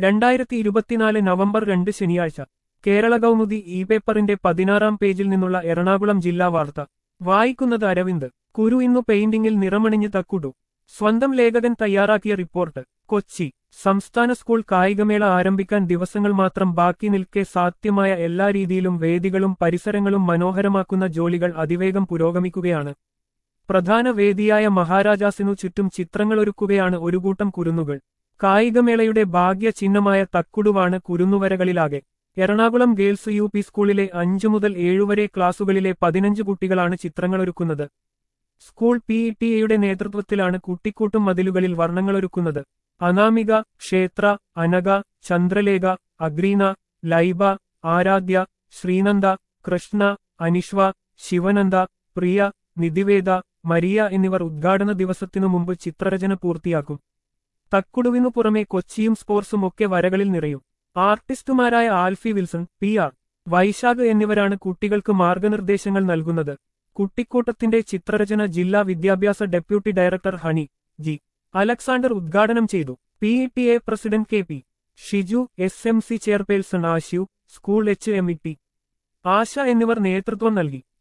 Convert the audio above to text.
രണ്ടായിരത്തി ഇരുപത്തിനാല് നവംബർ രണ്ട് ശനിയാഴ്ച കേരള കൗമുദി ഇ പേപ്പറിന്റെ പതിനാറാം പേജിൽ നിന്നുള്ള എറണാകുളം ജില്ലാ വാർത്ത വായിക്കുന്നത് അരവിന്ദ് കുരു ഇന്നു പെയിന്റിംഗിൽ നിറമണിഞ്ഞ് തക്കുടു സ്വന്തം ലേഖകൻ തയ്യാറാക്കിയ റിപ്പോർട്ട് കൊച്ചി സംസ്ഥാന സ്കൂൾ കായികമേള ആരംഭിക്കാൻ ദിവസങ്ങൾ മാത്രം ബാക്കി നിൽക്കെ സാധ്യമായ എല്ലാ രീതിയിലും വേദികളും പരിസരങ്ങളും മനോഹരമാക്കുന്ന ജോലികൾ അതിവേഗം പുരോഗമിക്കുകയാണ് പ്രധാന വേദിയായ മഹാരാജാസിനു ചുറ്റും ചിത്രങ്ങളൊരുക്കുകയാണ് ഒരു കൂട്ടം കുരുന്നുകൾ കായികമേളയുടെ ഭാഗ്യ ചിഹ്നമായ തക്കുടുവാണ് കുരുന്നുവരകളിലാകെ എറണാകുളം ഗേൾസ് യു പി സ്കൂളിലെ അഞ്ചു മുതൽ ഏഴുവരെ ക്ലാസുകളിലെ പതിനഞ്ച് കുട്ടികളാണ് ചിത്രങ്ങളൊരുക്കുന്നത് സ്കൂൾ പി ഇ ടി എയുടെ നേതൃത്വത്തിലാണ് കുട്ടിക്കൂട്ടും മതിലുകളിൽ വർണ്ണങ്ങളൊരുക്കുന്നത് അനാമിക ക്ഷേത്ര അനക ചന്ദ്രലേഖ അഗ്രീന ലൈബ ആരാധ്യ ശ്രീനന്ദ കൃഷ്ണ അനിഷ്വ ശിവനന്ദ പ്രിയ നിധിവേദ മരിയ എന്നിവർ ഉദ്ഘാടന ദിവസത്തിനു മുമ്പ് ചിത്രരചന പൂർത്തിയാക്കും തക്കുടുവിനു പുറമെ കൊച്ചിയും സ്പോർട്സും ഒക്കെ വരകളിൽ നിറയും ആർട്ടിസ്റ്റുമാരായ ആൽഫി വിൽസൺ പി ആർ വൈശാഖ് എന്നിവരാണ് കുട്ടികൾക്ക് മാർഗനിർദ്ദേശങ്ങൾ നൽകുന്നത് കുട്ടിക്കൂട്ടത്തിന്റെ ചിത്രരചന ജില്ലാ വിദ്യാഭ്യാസ deputy director Honey G Alexander ഉദ്ഘാടനം ചെയ്തു P E T A president K P Shiju S M C chairperson Ashu school H M E T Asha എന്നിവർ നേതൃത്വം നൽകി